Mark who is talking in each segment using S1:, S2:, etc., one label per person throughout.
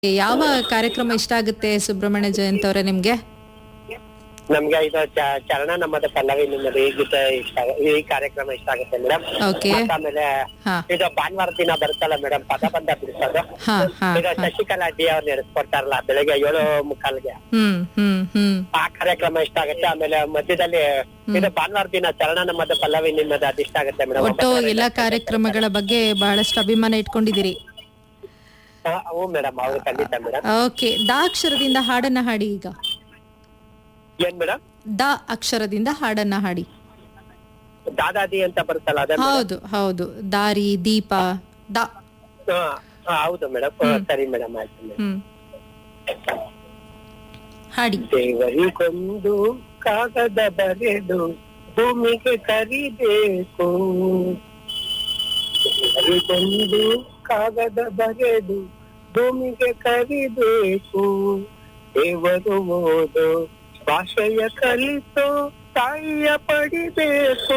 S1: ಯಾವ ಕಾರ್ಯಕ್ರಮ ಇಷ್ಟ ಆಗುತ್ತೆ ಸುಬ್ರಹ್ಮಣ್ಯ ಜಯಂತ್ ಅವರೇ ನಿಮ್ಗೆ
S2: ನಮ್ಗೆ ಇದು ಚ- ಚರಣ ನಮ್ಮದ ಪಲ್ಲವಿ ನಿಮ್ಮದು ಈ ಗೀತೆ ಇಷ್ಟ ಆಗ- ಈ ಕಾರ್ಯಕ್ರಮ ಇಷ್ಟ ಆಗುತ್ತೆ ಮೇಡಮ್
S1: ಓಕೆ
S2: ಆಮೇಲೆ
S1: ಹಾ
S2: ಇದು ಭಾನುವಾರ ದಿನ ಬರುತ್ತಲ್ಲ ಮೇಡಮ್ ಪದ ಬಂದ ಬಿಡಿಸೋದು
S1: ಹಾ ಹಾ
S2: ಈಗ ಶಶಿಕಲಾ ಡಿ ಅವ್ರು ನಡೆಸ್ಕೊಡ್ತಾರಲ್ಲ ಬೆಳಿಗ್ಗೆ ಏಳು ಮುಕ್ಕಾಲ್ಗೆ
S1: ಹ್ಮ್ ಹ್ಮ್ ಹ್ಮ್
S2: ಆ ಕಾರ್ಯಕ್ರಮ ಇಷ್ಟ ಆಗುತ್ತೆ ಆಮೇಲೆ ಮಧ್ಯದಲ್ಲಿ ಇದು ಭಾನುವಾರ ದಿನ ಚರಣ ನಮ್ಮದ ಪಲ್ಲವಿ ನಿಮ್ಮದು ಅದು ಇಷ್ಟ ಆಗುತ್ತೆ ಮೇಡಮ್
S1: ಒಟ್ಟು ಎಲ್ಲಾ ಕಾರ್ಯಕ್ರಮಗಳ ಬಗ್ಗೆ ಬಹಳಷ್ಟು ಅಭಿಮಾನ ಇಟ್ಕೊಂಡಿದ್ದೀರಿ
S2: ಹ್ಞೂ ಮೇಡಮ್ ಅವ್ರು ಖಂಡಿತ ಮೇಡಮ್
S1: ಓಕೆ ದ ಅಕ್ಷರದಿಂದ ಹಾಡನ್ನ ಹಾಡಿ ಈಗ
S2: ಏನ್ ಮೇಡಮ್
S1: ದ ಅಕ್ಷರದಿಂದ ಹಾಡನ್ನ ಹಾಡಿ
S2: ದಾದಾದಿ ಅಂತ ಬರುತ್ತಲ್ಲ ಅದೇ
S1: ಹೌದು ಹೌದು ದಾರಿ ದೀಪ ದ
S2: ಹಾ, ಹಾ, ಹೌದು ಮೇಡಮ್ ಸರಿ ಮೇಡಮ್ ಆಯ್ತು ಮೇಡಮ್
S1: ಹ್ಮ್ ಹಾಡಿ
S2: ದೇವರಿಗೊಂದು ಕಾಗದ ಬರೆದು ಭೂಮಿಗೆ ಕರಿಬೇಕು ದೇವರಿಗೊಂದು ಕಾಗದ ಬರೆದು ಭೂಮಿಗೆ ಕರಿಬೇಕು ದೇವರು ಓದು ಭಾಷೆಯ ಕಲಿತು ತಾಯಿಯ ಪಡಿಬೇಕು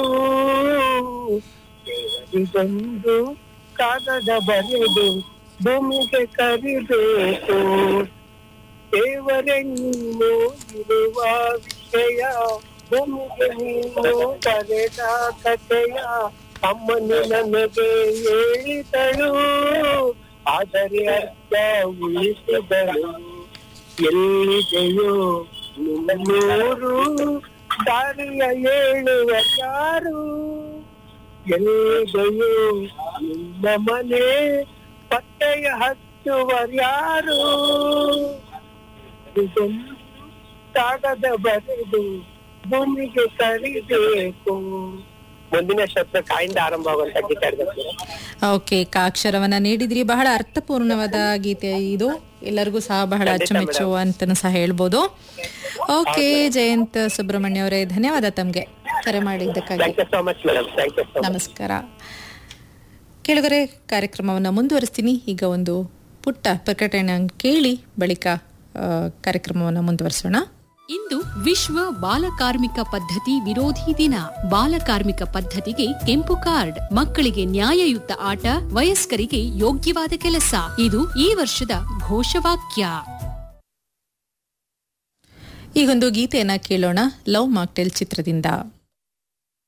S2: ದೇವರಿಗೊಂದು ಕಾಗದ ಬರೆದು ಭೂಮಿಗೆ ಕರಿಬೇಕು ದೇವರೆನ್ನು ಇರುವ ವಿಷಯ ಭೂಮಿಗೆ ನೀನು ಬರೆದ ಕಥೆಯ ಅಮ್ಮನು ನನಗೆ ಹೇಳಿದಳು ಆದರೆ ಅರ್ಥ ಉಳಿಸಿದಳು ಎಲ್ಲಿದೆಯೋ ನಿನ್ನೂರು ದಾರಿಯ ಹೇಳುವ ಯಾರು ಎಲ್ಲಿದೆಯೋ ನಿನ್ನ ಮನೆ ಪತ್ತೆಯ ಹಚ್ಚುವರ್ಯಾರು ಇದೊಂದು ಕಾಗದ ಬರೆದು ಭೂಮಿಗೆ ಕರಿಬೇಕು ಮುಂದಿನ ಶಬ್ದ ಕಾಯಿಂದ ಆರಂಭ ಆಗುವಂತ ಗೀತೆ ಆಡ್ಬೇಕು
S1: ಓಕೆ ಕಾಕ್ಷರವನ್ನ ನೀಡಿದ್ರಿ ಬಹಳ ಅರ್ಥಪೂರ್ಣವಾದ ಗೀತೆ ಇದು ಎಲ್ಲರಿಗೂ ಸಹ ಬಹಳ ಅಚ್ಚುಮೆಚ್ಚು ಅಂತನೂ ಸಹ ಹೇಳ್ಬೋದು ಓಕೆ ಜಯಂತ್ ಸುಬ್ರಹ್ಮಣ್ಯ ಅವರೇ ಧನ್ಯವಾದ ತಮ್ಗೆ ಕರೆ ಮಾಡಿದ್ದಕ್ಕಾಗಿ
S2: thank you so much madam thank you so much
S1: ನಮಸ್ಕಾರ ಕೆಳಗರೆ ಕಾರ್ಯಕ್ರಮವನ್ನು ಮುಂದುವರಿಸ್ತೀನಿ ಈಗ ಒಂದು ಪುಟ್ಟ ಪ್ರಕಟಣೆ ಕೇಳಿ ಬಳಿಕ ಆ, ಕಾರ್ಯಕ್ರಮವನ್ನು ಮುಂದುವರಿಸೋಣ
S3: ಇಂದು ವಿಶ್ವ ಬಾಲಕಾರ್ಮಿಕ ಪದ್ಧತಿ ವಿರೋಧಿ ದಿನ ಬಾಲಕಾರ್ಮಿಕ ಪದ್ಧತಿಗೆ ಕೆಂಪು ಕಾರ್ಡ್ ಮಕ್ಕಳಿಗೆ ನ್ಯಾಯಯುತ ಆಟ ವಯಸ್ಕರಿಗೆ ಯೋಗ್ಯವಾದ ಕೆಲಸ ಇದು ಈ ವರ್ಷದ ಘೋಷವಾಕ್ಯ
S1: ಈಗೊಂದು ಗೀತೆಯನ್ನ ಕೇಳೋಣ ಲವ್ ಮಾಕ್ಟೆಲ್ ಚಿತ್ರದಿಂದ